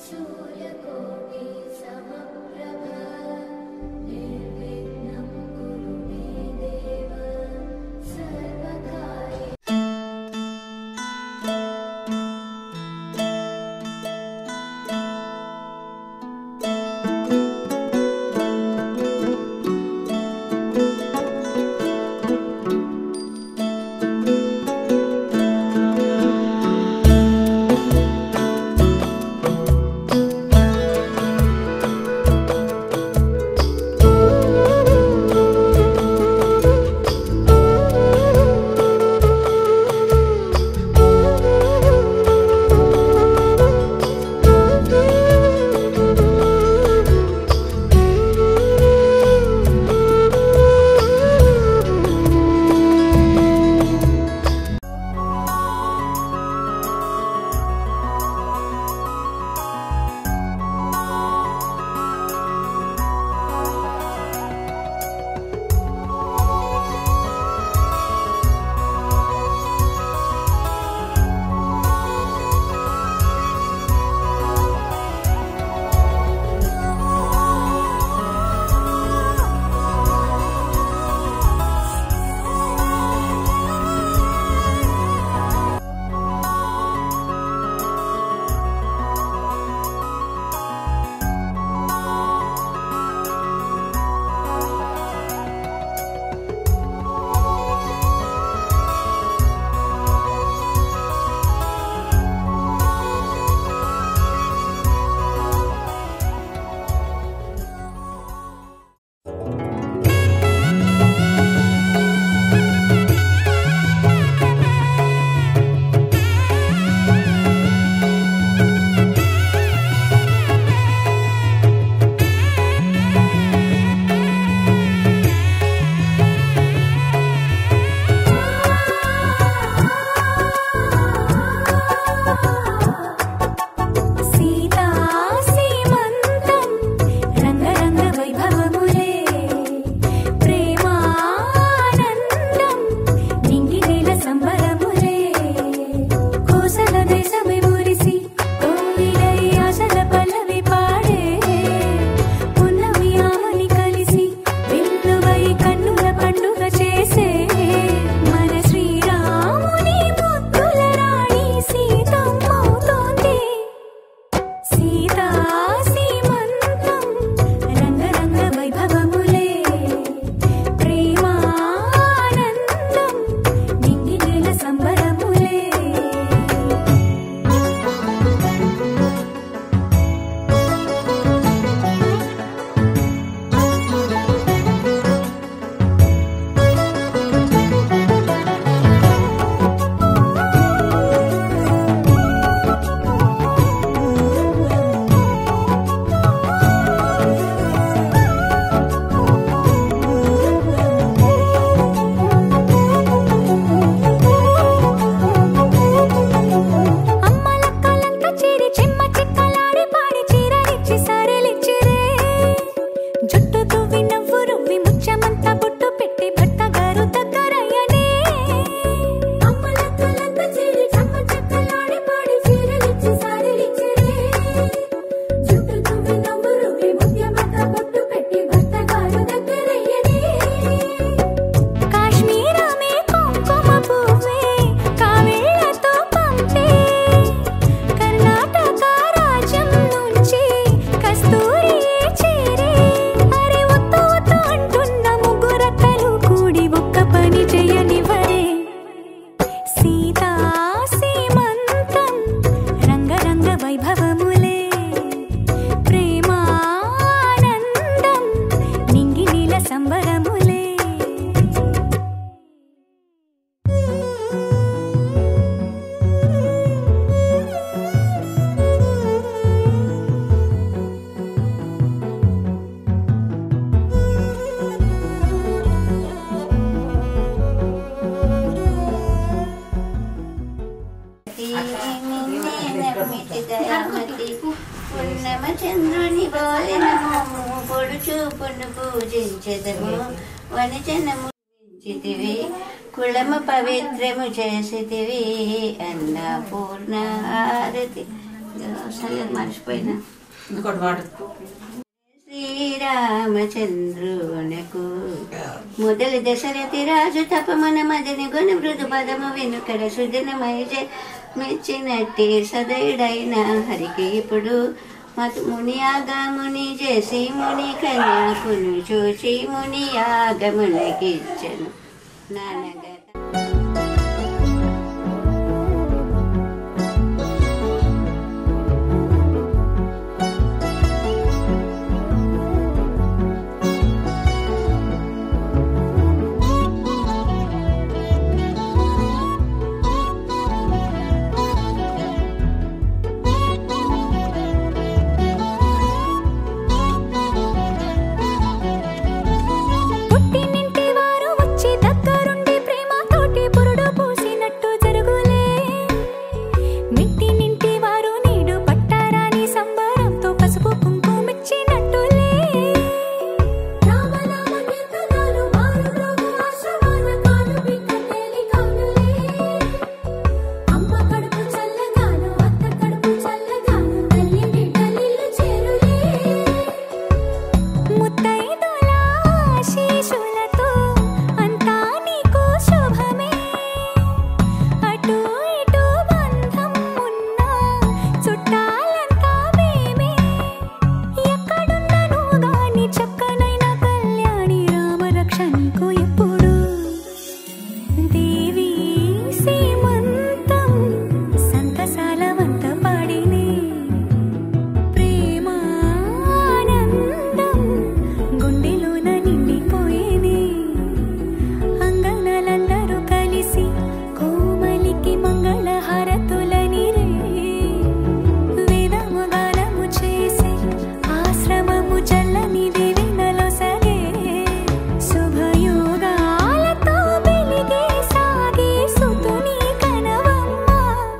सूर्यकोटि समप्रभ निर्विघ्नं कुरु मे देव सर्वकार्ये సీతా సీమంతం రంగరంగ వైభవములే ప్రేమానందం నింగి నేల సంబరములే కోసల దేశమే మురిసి కోయిలై ఆశల పల్లవి పాడే పున్నమి ఆమని కలిసి విల్లువై కన్నుల పండుగ చేసే మన శ్రీరాముని ముద్దుల రాణి సీతమ్మవుతోంది సీతా సీమంతం రంగరంగ వైభవములే ప్రేమానందం నింగి నేల సంబరములే అమ్మలక్కలంత చేరి చెమ్మ చిక్కలాడి పాడి చీరలిచ్చి సారెలిచ్చిరే జుట్టు తువ్వి నవ్వు రువ్వి ముచ్చమంతా బొట్టు పెట్టి భర్త గారు దగ్గరయ్యనే అమ్మలక్కలంత చేరి చెమ్మ చిక్కలాడి పాడి చీరలిచ్చి సారెలిచ్చిరే జుట్టు తువ్వి నవ్వు రువ్వి ముచ్చమంతా బొట్టు పెట్టి భర్త గారు దగ్గరయ్యనే కాశ్మీరమే కుంకుమ పువ్వే కావేళ్లతో పంపే కర్ణాటక రాజ్యం నుంచి కస్తూరి చేరే అరే ఒత్తు ఒత్తు అంటున్న ముగ్గురత్తలు కూడి ఒక్క పని చేయనివరే సీతా సీమంతం రంగరంగ వైభవములే ప్రేమానందం నింగి నీల సంబరములే నమ్మితి దయామతి పున్నమ చంద్రుని బోలెనము పొడు చూపును పూజించెదము వనజనము పూజించితివి కులము పవిత్రము చేసితివి అన్నపూర్ణ హారతి అసలు మర్చిపోయినా ఇంకోటి వాడు శ్రీరామచంద్రునకు మొదలు దశరథి రాజు తపమున మదని గుణ మృదు పదము వెనుకడ సుదినమై మెచ్చినట్టి సదయుడైన హరికి ఇప్పుడు మతు ముని ఆగముని చేసి ముని కన్యాకును చూసి ముని ఆగమునకిచ్చను నాన్నగారు పుట్టినింటి వారు వచ్చి దగ్గరుండి ప్రేమతోటి పురుడు పూసినట్టు జరుగులే మిట్టినింటి వారు నీడు పట్టారాని సంబరంతో పసుపు కుంకుమిచ్చినట్టులే రామనామ కీర్తనలు వారు రోగు ఆశ్రమాన కాలు బిడ్డ తేలికౌనులే అమ్మ కడుపు చల్లగాను అత్త కడుపు చల్లగాను తల్లి బిడ్డలిల్లు చేరులే ముత్తైదుల ఆశీస్సులతో అంతా నీకు శుభమే అటు ఇటు బంధం ఉన్నా చుట్టాలంతా మేమే ఎక్కడున్నా నువ్వు గాని చక్కనైన కళ్యాణి రామరక్ష నీకు ఎప్పుడు దేవి సీమంతం సంతసాల వంత పాడినే ప్రేమానందం గుండెలోన నిండిపోయేనే అంగనలందరూ కలిసి కోమలికి మంగళ హారతులని రే వేదము గానము చేసి ఆశ్రమము చల్లని దేవినలో సగే శుభయోగాలతో వెలిగే సాగే సుతుని కనవమ్మ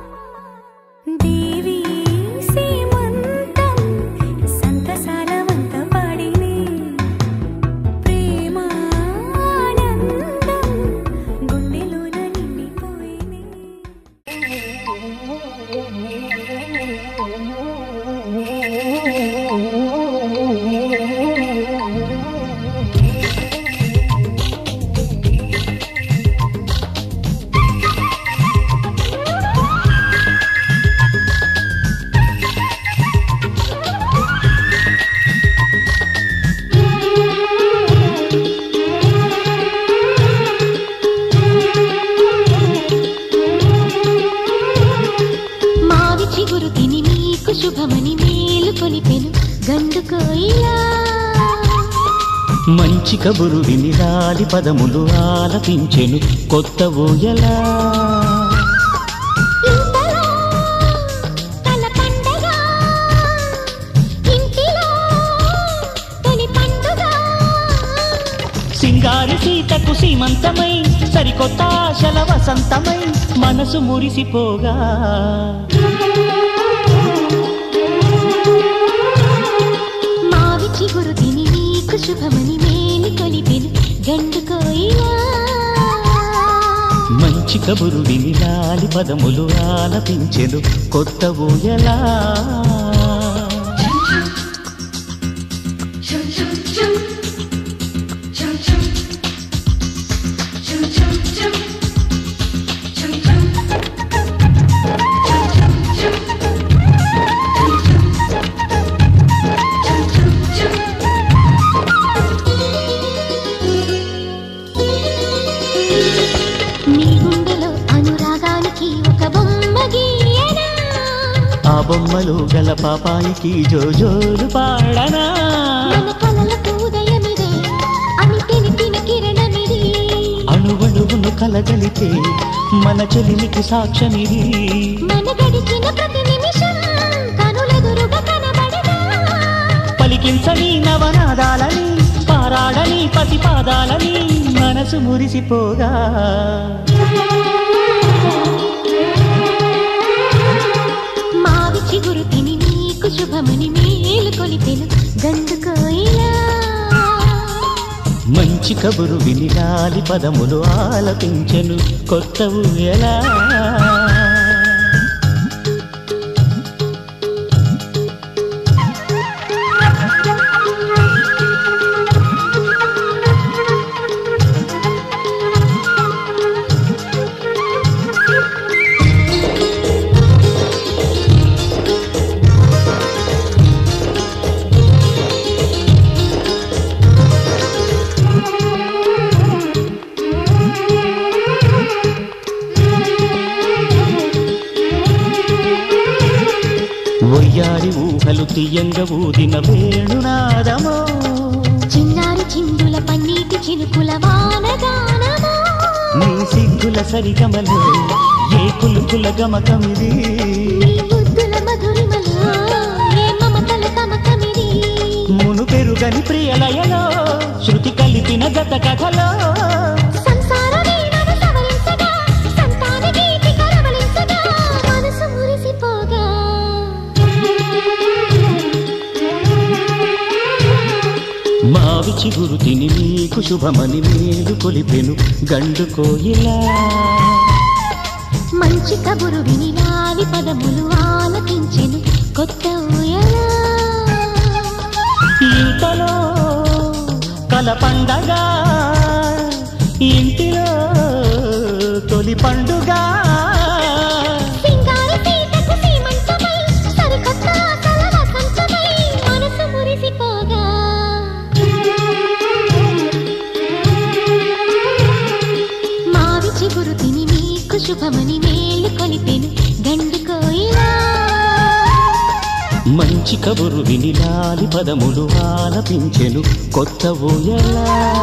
దేవి సీమంతం సంతసాలవంత పాడినే ప్రేమానందం గుండెలోన నిండిపోయినే మావి చిగురు తిని మీకు శుభమని మేలు కొలిపెను గండు కోయిలా మంచి కబురు విని రాలి పదములు ఆలపించెను కొత్త ఊయలా ఇంతలో తల పండగ ఇంటిలో తొలి పండుగ సింగారి సీతకు సీమంతమై సరికొత్త ఆశల వసంతమై మనసు మురిసిపోగా మావి చిగురు తిని మీకు శుభమని మేలు కొలిపెను గండు కోయిలా మంచి కబురు విని రాలి పదములు ఆలపించెను కొత్త ఊయలా నీ గుండెలో అనురాగానికి ఒక బొమ్మ గీయనా ఆ బొమ్మలు గల పాపాయికి జోజోలు పాడనా మన కలలకు ఉదయమిదే అని తెలిపిన కిరణమిది అణువణువును కలగలితే మన చెలిమికి సాక్ష్యమిది మన గడిచిన ప్రతి నిమిషం కనులెదురుగా కనబడదా పలికించని నవనాదాలని పారాడని పసిపాదాలని మనసు మురిసిపోగా మావి చిగురు తిని నీకు శుభమని మేలు కొలిపెను గండు కోయిలా మంచి కబురు విని గాలి పదములు ఆలపించెను కొత్త ఊయలా ఒయ్యారి ఊహలు తీయంగ ఊదిన వేణునాదమో చిన్నారి చిందుల పన్నీటి చినుకుల వానగానమా నీ సిగ్గుల సరిగమలో ఏ కులుకుల గమకమిది నీ ముద్దుల మధురిమలో ఏ మమతల తమకమిది మును పెరుగని ప్రియలయలో శృతి కలిపిన గత కథలో సంసార వీణను సవరించగా సంతాన గీతి కరవలించగా మనసు మురిసిపోగా మావి చిగురు తిని నీకు శుభమని మేలు కొలిపెను గండు కోయిలా మంచి కబురు విని నావి పదములు ఆలకించెను కొత్త ఊయల ఇంతలో కల పండగ ఇంటిలో తొలి పండుగ సింగార సీతకు సీమంతమై సరికొత్త ఆశల వసంతమై మనసు మురిసిపోగా మావి చిగురు తిని నీకు శుభమని మేలు కొలిపెను గండు కోయిలా మంచి కబురు విని లాలి పదములు ఆలపించెను కొత్త ఊయలా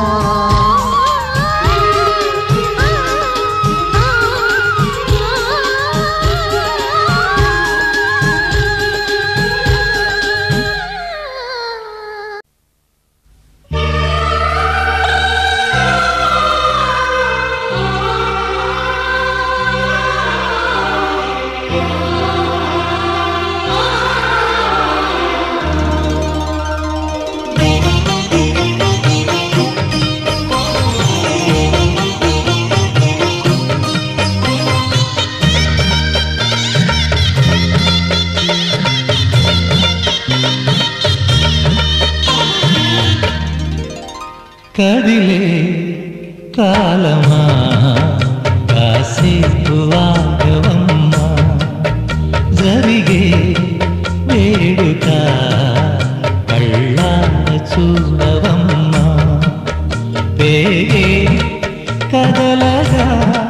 కదిలే కాలమా కాసేపు ఆగవమ్మా జరిగే వేడుక కళ్ళార చూడవమ్మా పేగే కదలగా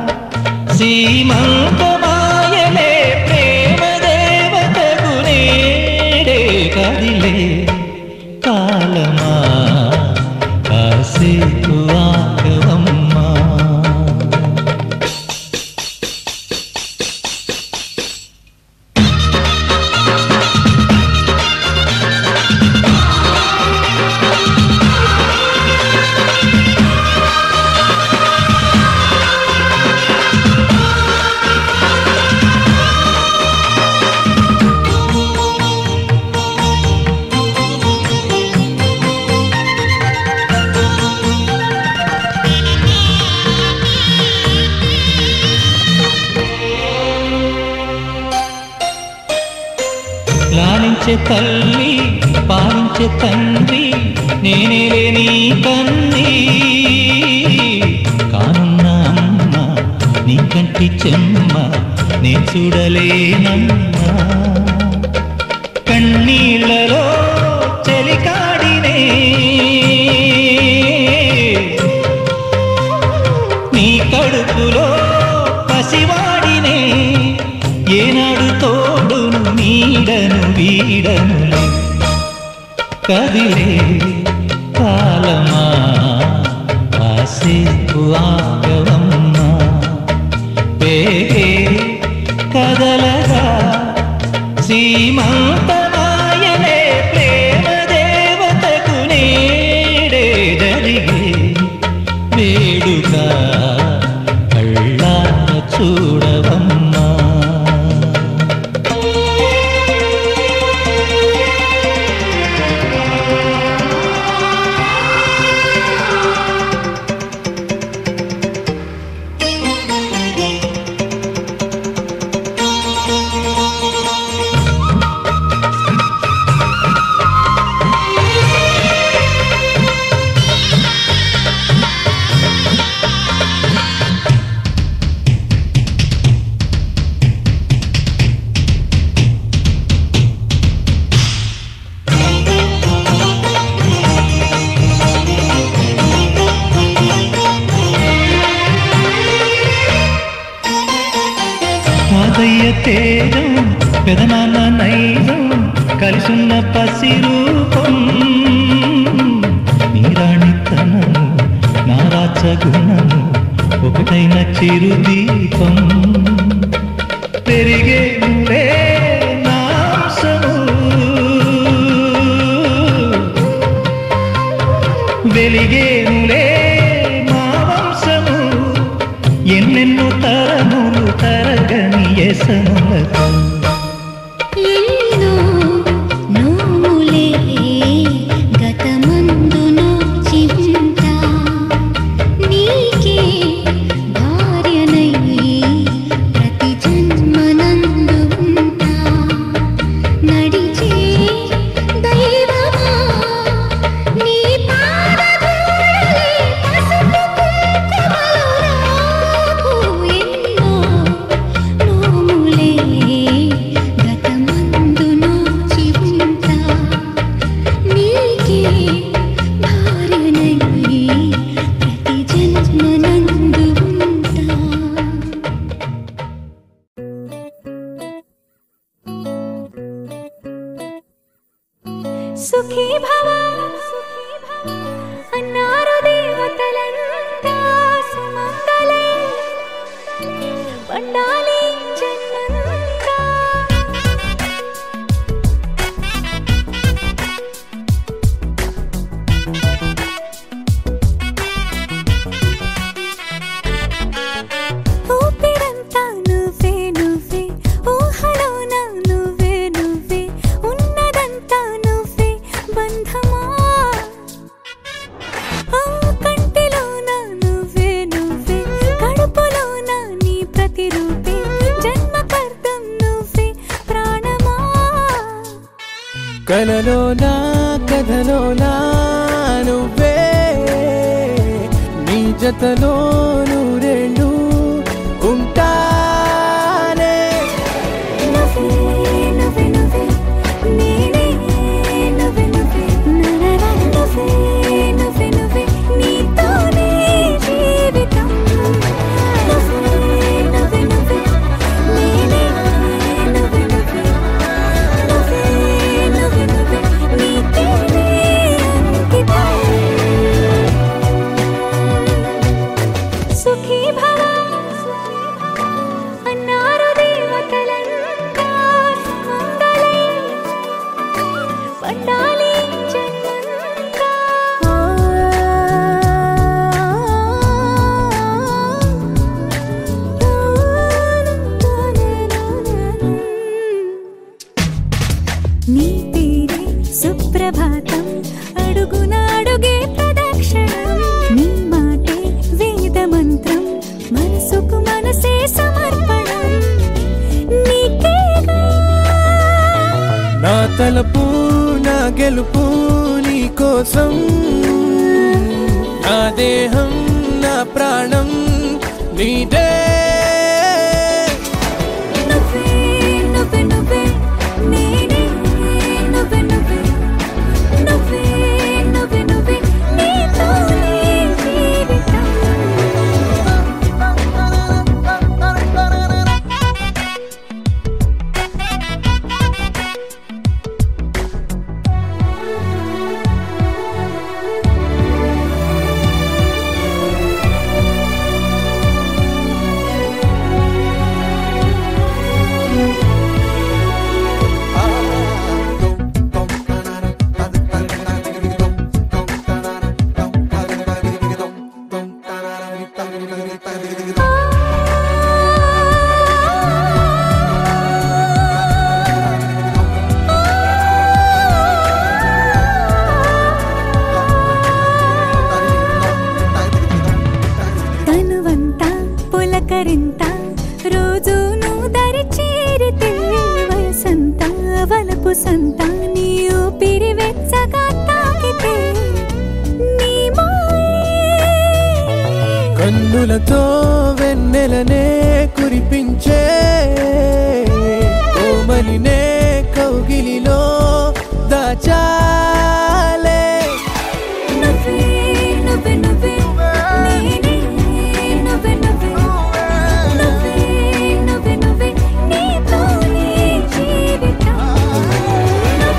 సీమంతమాయలే ప్రేమ దేవతకు నేడే కదిలే కాలమా కాసేపు ఆగవమ్మా లాలించే తల్లి పాలించే తండ్రి నేనే నీ కన్ని కానున్న అమ్మ నీ కంటి చెమ్మ నే చూడలేనమ్మా కన్నీళ్ళలో చెలికాడినే నీ కడుపులో పసివాడినే ఏనాడు తోడును నీడను వీడను కదిలే కాలమా కాసేపు ఆగవమ్మా పేగే కదలగా సీమంతమాయనే ప్రేమ దేవతకు నేడే జరిగే వేడుక కళ్ళా చూడవమ్మా తాతయ్య తేజం పెదనాన్న నైజం కలిసున్న పసి రూపం నీరాణితనము నారాచ గుణము ఒకటైన చిరుదీపం పెరిగేనులే నాంసము వెలిగేనులే మా వంశము ఎన్నెన్నో తరములు తరగని ఎసములకు ఎన్నో నోములే గతమందును చింత నీకే భార్యనై ప్రతి జన్మనందు ఉంటా నడిచే దైవమా నీ పాదధూళి పసుపు కుంకుమలు రాకు ఎన్నో నోములే గతమందు నోచి ఉంటా నీకే భార్యనై ప్రతి జన్మనందు ఉంటా సుఖీ భవ అన్నారు దేవతలంతా సుమంగళే పండాలి జన్మంతా ఊపిరంతా నువ్వే నువ్వే ఊహలోన నువ్వే నువ్వే ఉన్నదంతా నువ్వే బంధమా ఆ కంటిలోన నువ్వే నువ్వే కడుపులోన నీ ప్రతిరూపే జన్మకర్తం నువ్వే ప్రాణమా కలలోనా కథలోనా నువ్వే నీ జతలో నూరేళ్ళు ఉంటానే నువ్వే నువ్వే నువ్వే నేనే నువ్వే నువ్వే నరర నువ్వే నువ్వే నువ్వే నీతోనే జీవితం నువ్వే నువ్వే నువ్వే నేనే నువ్వే నువ్వే నువ్వే నువ్వే నువ్వే నీకేనే అంకితం సుఖీ భవ అన్నారు దేవతలంతా సుమంగళై పండాలి జన్మంతా నీ పేరే సుప్రభాతం అడుగున అడుగే ప్రదక్షిణం నీ మాటే వేద మంత్రం మనసుకు మనసే సమర్పణం నీకేగా నా తలపు నా గెలుపు నీ కోసం నా దేహం నా ప్రాణం నీదే నువ్వే నువ్వే నువ్వే నేనే నువ్వే నువ్వే నువ్వే నువ్వే నువ్వే నీతోనే జీవితం తనువంతా పులకరింత రోజు నువ్వు దరి చేరితే వయసంత వలపు సంత నీ ఊపిరి వెచ్చగా తాకితే నీ మాయే కన్నులతో వెన్నెలనే కురిపించే కోమలినే కౌగిలిలో దాచాలే నువ్వే నువ్వే నువ్వే నేనే నువ్వే నువ్వే నువ్వే నువ్వే నువ్వే నీతోనే జీవితం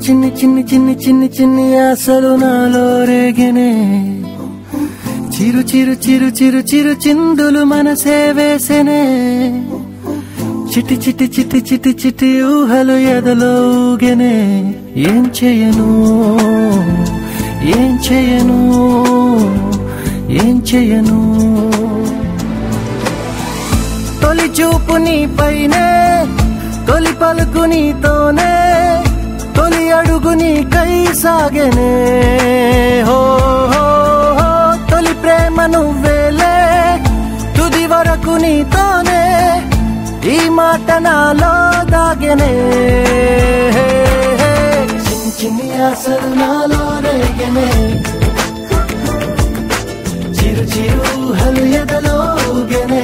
చిన్ని చిన్ని చిన్ని చిన్ని చిన్ని ఆశలు నాలో రేగనే చిరు చిరు చిరు చిరు చిరు చిందులు మనసే వేసెనే చిటి చిటి చిటి చిటి చిటి ఊహలు ఎదలో ఊగెనే ఏం చేయను ఏం చేయను ఏం చేయను తొలి చూపు నీపైనే తొలి పలుకు నీతోనే తొలి అడుగు నీకై సాగెనే హో హో హో తొలి ప్రేమ నువ్వేలే తుది వరకు నీతోనే ఈ మాట నాలో దాగెనే చిన్ని చిన్ని ఆశలు నాలో రేగెనే చిరు చిరు హలు ఎదలో ఊగెనే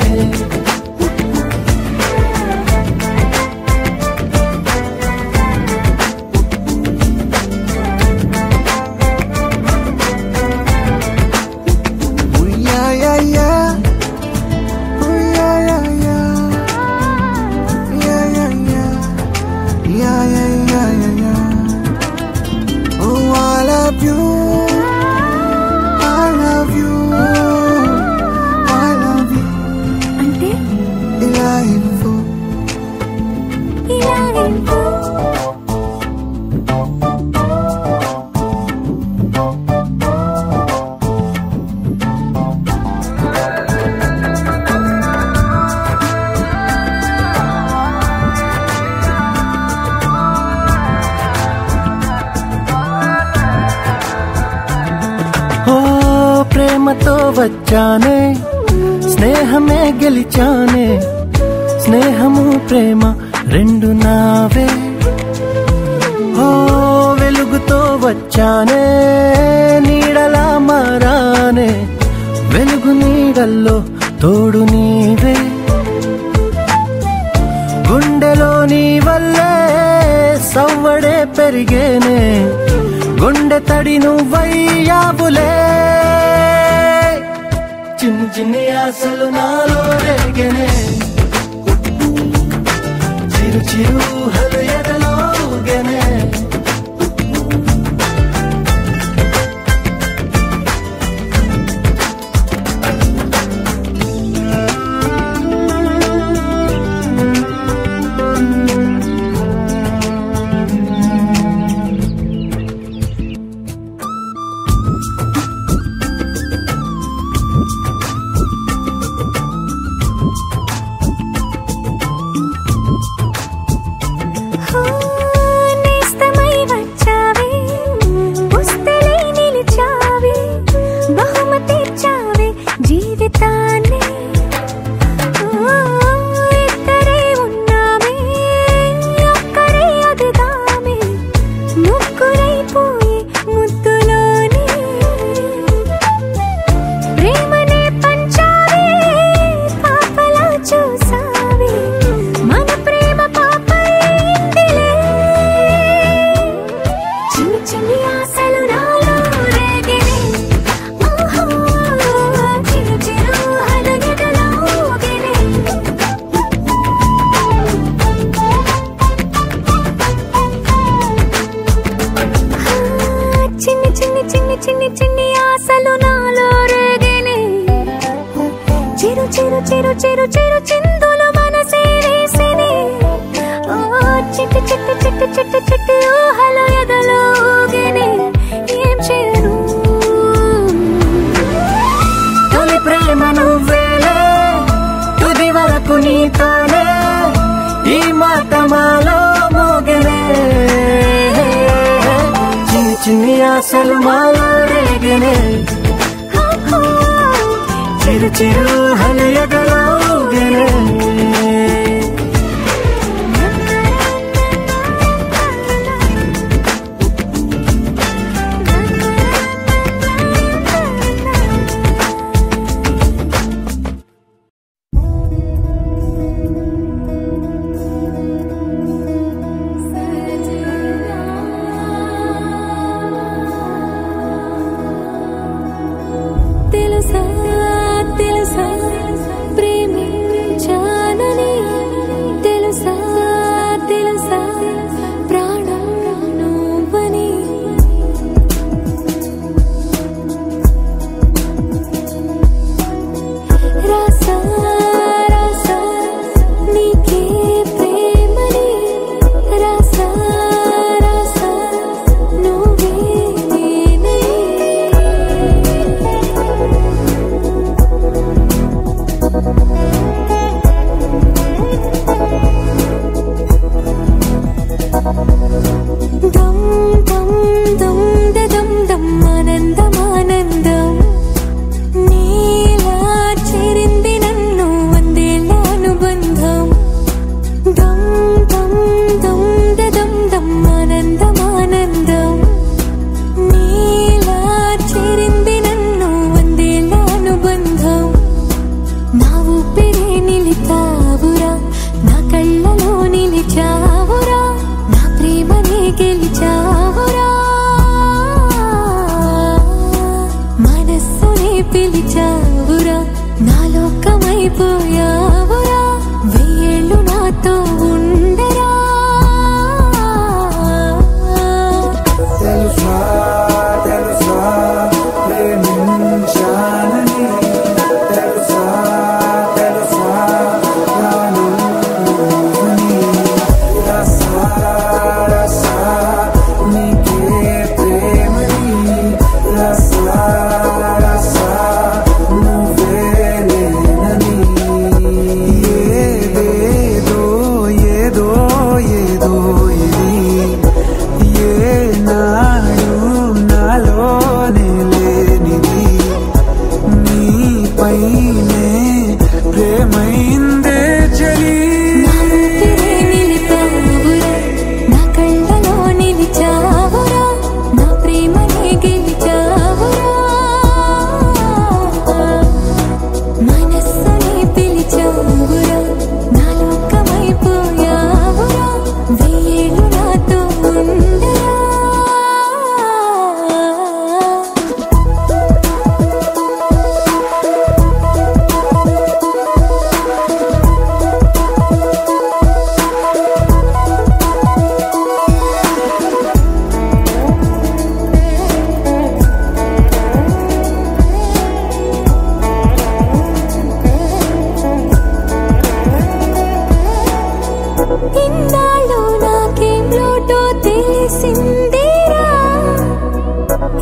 Ooh, yeah, yeah, yeah. Ooh, yeah, yeah, yeah. Yeah, yeah, yeah. Yeah, yeah, yeah, yeah, yeah. Oh, I love you. I love you. I love you. అంటే ఇలా ఇవ్వు. ఇలా ఇవ్వు. ఓ ప్రేమతో వచ్చానే స్నేహమే గెలిచానే స్నేహము ప్రేమ రెండు నావే ఓ వెలుగుతో వచ్చానే నీడలా మారానే వెలుగు నీడల్లో తోడు నీవే గుండెలో నీ వల్లే సవ్వడే పెరిగేనే గుండె తడి నువ్వయ్యావులే చిన్ని చిన్ని ఆశలు నాలో రేగనే చిరు చిరు హలు ఎదలో ఊగెనే. హో, నేస్తమై వచ్చావే పుస్తలై నిలిచావే బహుమతి ఇచ్చావే జీవితాన్ని ఓ, ఇద్దరే ఉన్నామే ఒక్కరే అదుగామే ముగ్గురైపోయి ముద్దులోనే ప్రేమనే పంచావే పాపలా చూసావే మన ప్రేమ పాపైందిలే చిన్ని చిన్ని ఆశలు నాలో రేగినే ఓహో చిరు చిరు అలగడలో ఊగినే చిన్ని చిన్ని చిన్ని చిన్ని చిన్ని ఆశలు నాలో రేగినే చిరు చిరు చిరు చిరు చిరు చిందులు మనసే వేసినే ఓ చిట్టి చిట్టి చిట్టి చిట్టి చిట్టి ఊహలు ఎదలో ఊగినే ఏం చేయను తొలి ప్రేమ నువ్వేలే తుది వరకు నీతోనే ఈ మాట మాలో మోగనే చిన్ని చిన్ని ఆశలు మాలో రేగనే చిరు చిరు హలు ఎదలో ఊగెనే. తెలుసా తెలుసా ప్రేమించాలి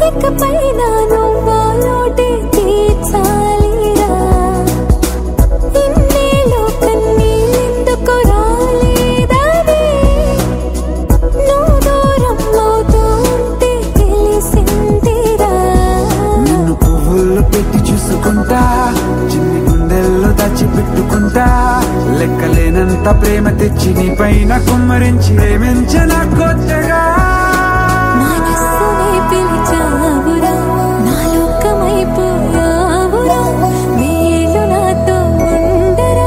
ఇకపై నాను లోటే తీర్చాలిరా ఇన్నేళ్ళు కన్నీళ్ళెందుకు రాలేదని నువ్వు దూరం అవుతూ ఉంటే తెలిసిందిరా నిన్ను పువ్వుల్లో పెట్టి చూసుకుంటా చిన్ని గుండెల్లో దాచి పెట్టుకుంటా లెక్కలేనంత ప్రేమ తెచ్చి నీ పైన కుమ్మరించి ప్రేమించిన కొత్తగా మనస్సునే పిలిచావురా నా లోకమైపోయావురా వేలు నాతో ఉండరా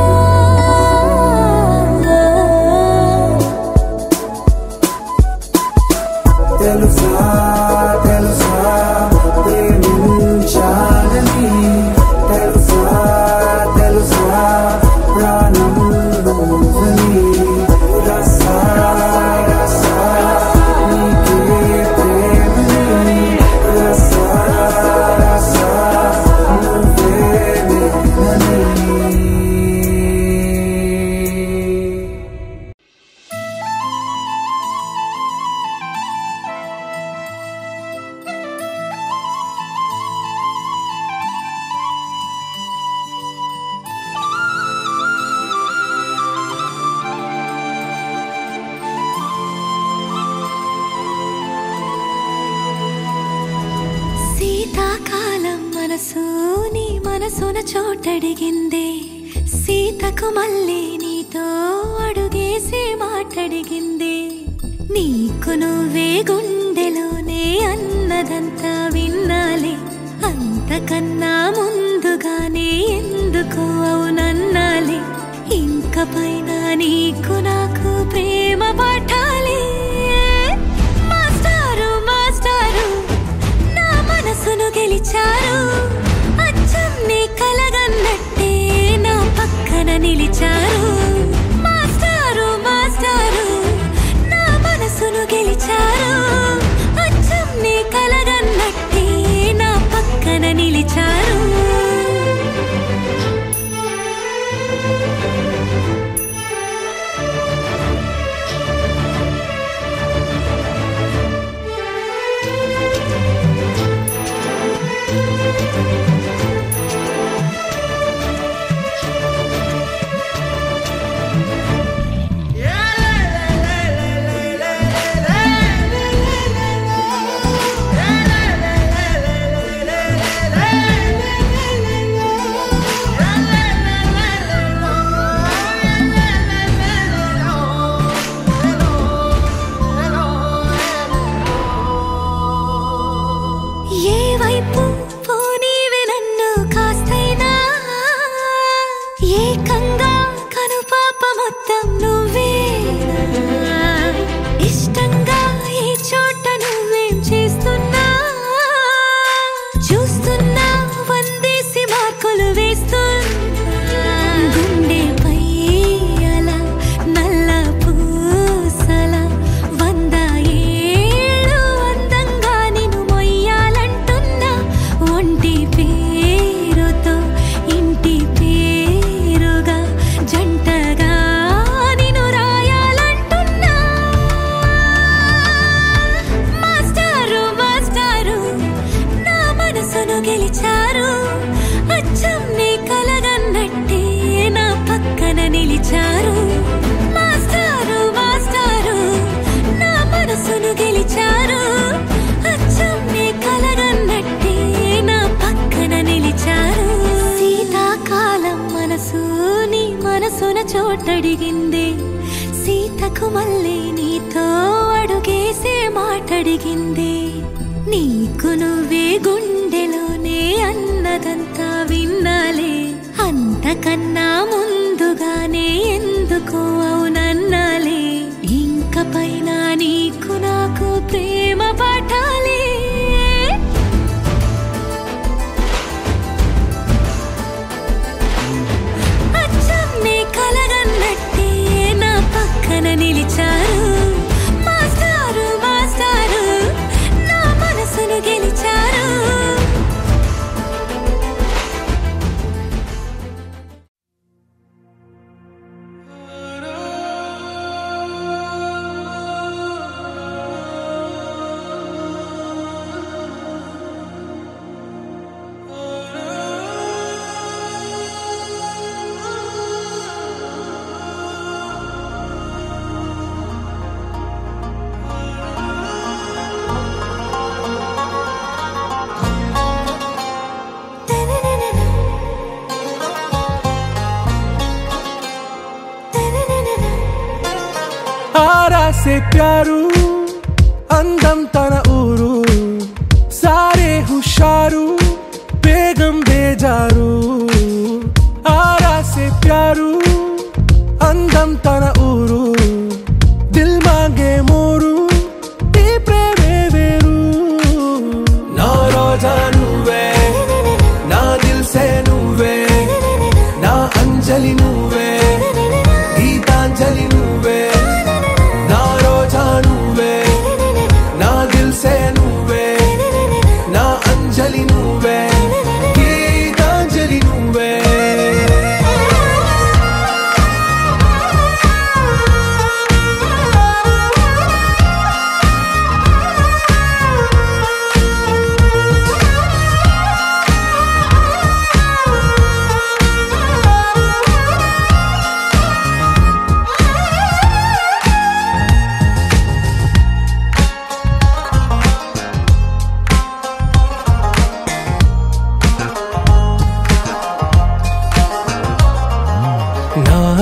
తెలుసా తెలుసా ప్రేమించాలని తెలుసా తెలుసా ప్రాణం నువ్వని రసా రసా నీకే ప్రేమని రసా రసా నువ్వే నేనని శీతాకాలం మనసు నీ మనసున చోటడిగిందే సీతకు మళ్ళీ నీతో అడుగేసి మాటడిగిందే నీకు నువ్వే గుండెలోనే అన్నదంతా విన్నాలే అంతకన్నా ముందుగానే ఎందుకు అవునన్నాలే ఇంక పైన నీకు నాకు ప్రేమ పాఠాలే మాస్టారు మాస్టారు నా మనసును గెలిచారు అచ్చం నీ కలగన్నట్టే నా పక్కన నిలిచారు మాస్టారు మాస్టారు నా మనసును గెలిచారు అచ్చం నీ కలగన్నట్టే నా పక్కన నిలిచారు ఏ వైపు పోనీవి నన్ను కాస్తైనా ఏకంగా కనుపాప మొత్తం నువ్వే ఇష్టంగా ఈ చోట నువ్వేం చేస్తున్నా చూస్తున్నా వందేసి మార్కులు వేస్తున్నా గుండెపై అలా నల్ల పూసల వంద ఏళ్ళు అందంగా నిన్ను మొయ్యాలంటున్నా ఒంటి పేరుతో ఇంటి పేరుగా జంటగా నిన్ను రాయాలంటున్నా మాస్టారు మాస్టారు నా మనసును గెలిచారు అచ్చం నీ కలగన్నట్టే నా పక్కన నిలిచారు మాస్టారు మాస్టారు నా మనసును గెలిచారు అచ్చం నీ కలగన్నట్టే నా పక్కన నిలిచారు శీతాకాలం మనసు నీ మనసున చోటడిగింది సీతకు మళ్ళీ నీతో అడుగేసే మాటడిగింది నీకు నువ్వే గుండెలోనే అన్నదంతా విన్నాలే అంతకన్నా ముందుగానే ఎందుకు అవునన్నాలే ఇంక పైన నీకు నాకు ప్రేమ పాఠాలే అచ్చం నీ కలగన్నట్టే నా పక్కన నిలిచారు మాస్టారు మాస్టారు నా మనసును గెలిచారు ఆ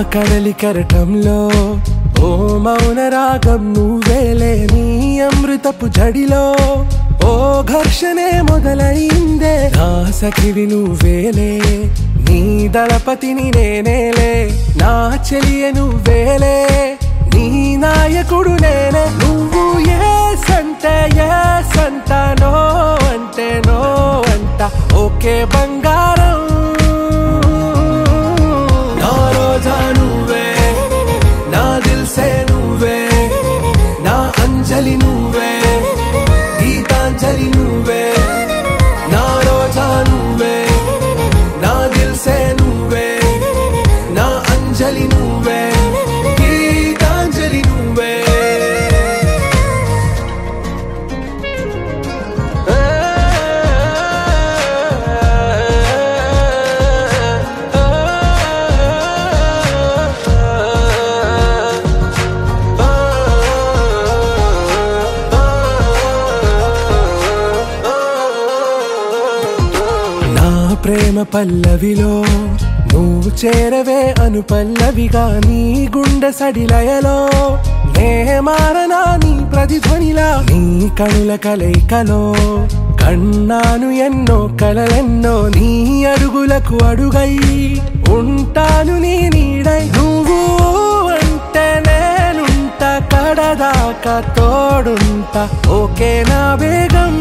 కడలి కెరటంలో ఓ మౌన రాగం నువ్వేలే నీ అమృతపు జడిలో ఓ ఘర్షణే మొదలైందే నా సఖివి నువ్వేలే నీ దళపతిని నేనేలే నా చెలియ నువ్వేలే నీ నాయకుడు నేనే నువ్వు ఏ సంటే ఏ సంటానో అంటే నో అంట ఓకే బంగారం నా రోజా నువ్వే నా దిల్సే నువ్వే నా అంజలి నువ్వే గీతాంజలి నువ్వే నా రోజా నువ్వే నా దిల్సే నువ్వే నా అంజలి నువ్వే గీతాంజలి నువ్వే నా ప్రేమ పల్లవిలో నువ్వు చేరవే అను పల్లవిగా నీ గుండె సడిలయలో నే మారనా నీ ప్రతిధ్వనిలా నీ కనుల కలయికలో కన్నాను ఎన్నో కలలెన్నో నీ అడుగులకు అడుగై ఉంటాను నీ నీడై నువ్వు అంటే నేనుంట కడదాకా తోడుంట ఓకే నా బేగం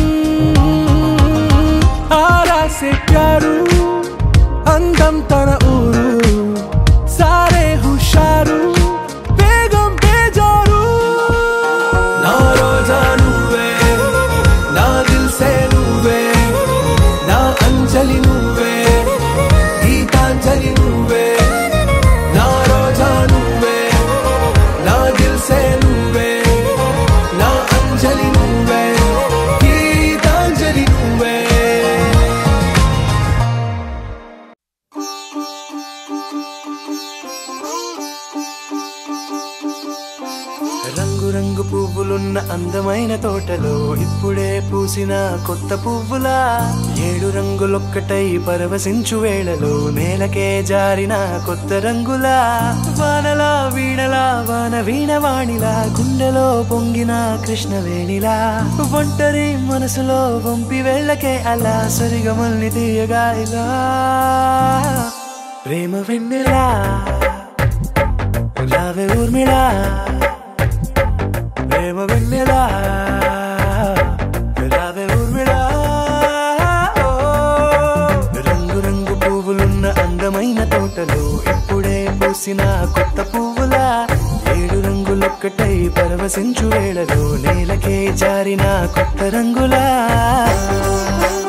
ఆరా से प्यारू అందం తన ఊరు సారే హుషారు బేగం బేజారు నా రోజా నువ్వే నా దిల్ సే నువ్వే నా అంజలి నువ్వే గీతాంజలి నువ్వే నా రోజా నువ్వే నా దిల్ సే నువ్వే నా అంజలి నువ్వే గీతాంజలి నువ్వే రంగు రంగు పువ్వులున్న అందమైన తోటలో ఇప్పుడే పూసిన కొత్త పువ్వులా ఏడు రంగులొక్కటై పరవశించు వేళలో నేలకే జారిన కొత్త రంగులా వానలా వీణలా వాన వీణవాణిలా గుండెలో పొంగిన కృష్ణవేణిలా ఒంటరి మనసులో వంపి వెళ్ళకే అలా సరిగమల్ని తీయగా ఇలా ప్రేమ వెన్నెలా రావే ఊర్మిళా ప్రేమ వెన్నెలా రావే ఊర్మిళా ఓ, రంగు రంగు పువ్వులున్న అందమైన తోటలో ఇప్పుడే పూసిన కొత్త పువ్వులా ఏడు రంగులొక్కటై పరవశించు వేళలో నేలకే జారిన కొత్త రంగులా